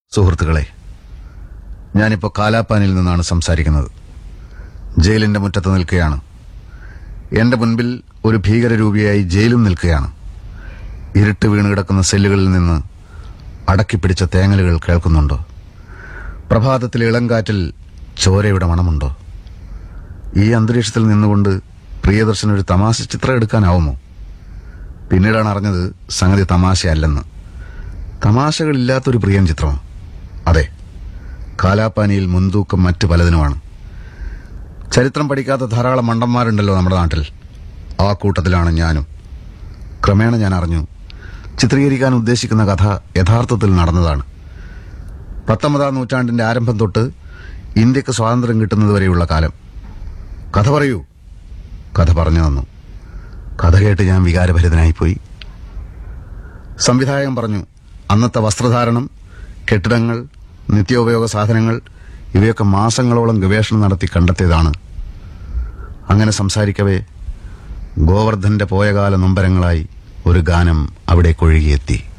സുഹൃത്തുക്കളെ ഞാനിപ്പോൾ കാലാപ്പാനിൽ നിന്നാണ് സംസാരിക്കുന്നത് ജയിലിന്റെ മുറ്റത്ത് നിൽക്കുകയാണ് എന്റെ മുൻപിൽ ഒരു ഭീകരരൂപിയായി ജയിലും നിൽക്കുകയാണ് ഇരുട്ട് വീണ് കിടക്കുന്ന സെല്ലുകളിൽ നിന്ന് അടക്കിപ്പിടിച്ച തേങ്ങലുകൾ കേൾക്കുന്നുണ്ടോ പ്രഭാതത്തിലെ ഇളങ്കാറ്റിൽ ചോരയുടെ മണമുണ്ടോ ഈ അന്തരീക്ഷത്തിൽ നിന്നുകൊണ്ട് പ്രിയദർശൻ ഒരു തമാശ ചിത്രം എടുക്കാനാവുമോ പിന്നീടാണ് അറിഞ്ഞത് സംഗതി തമാശയല്ലെന്ന് തമാശകളില്ലാത്തൊരു പ്രിയൻ ചിത്രമാണ് അതെ കാലാപ്പാനിയിൽ മുൻതൂക്കം മറ്റു പലതിനുമാണ് ചരിത്രം പഠിക്കാത്ത ധാരാളം മണ്ടന്മാരുണ്ടല്ലോ നമ്മുടെ നാട്ടിൽ ആ കൂട്ടത്തിലാണ് ഞാനും ക്രമേണ ഞാൻ അറിഞ്ഞു ചിത്രീകരിക്കാൻ ഉദ്ദേശിക്കുന്ന കഥ യഥാർത്ഥത്തിൽ നടന്നതാണ് പത്തൊമ്പതാം നൂറ്റാണ്ടിന്റെ ആരംഭം തൊട്ട് ഇന്ത്യക്ക് സ്വാതന്ത്ര്യം കിട്ടുന്നതുവരെയുള്ള കാലം കഥ പറയൂ കഥ പറഞ്ഞു തന്നു കഥ കേട്ട് ഞാൻ വികാരഭരിതനായിപ്പോയി സംവിധായകൻ പറഞ്ഞു അന്നത്തെ വസ്ത്രധാരണം കെട്ടിടങ്ങൾ നിത്യോപയോഗ സാധനങ്ങൾ ഇവയൊക്കെ മാസങ്ങളോളം ഗവേഷണം നടത്തി കണ്ടെത്തിയതാണ് അങ്ങനെ സംസാരിക്കവേ ഗോവർദ്ധന്റെ പോയകാല നൊമ്പരങ്ങളായി ഒരു ഗാനം അവിടെ കൊഴുകിയെത്തി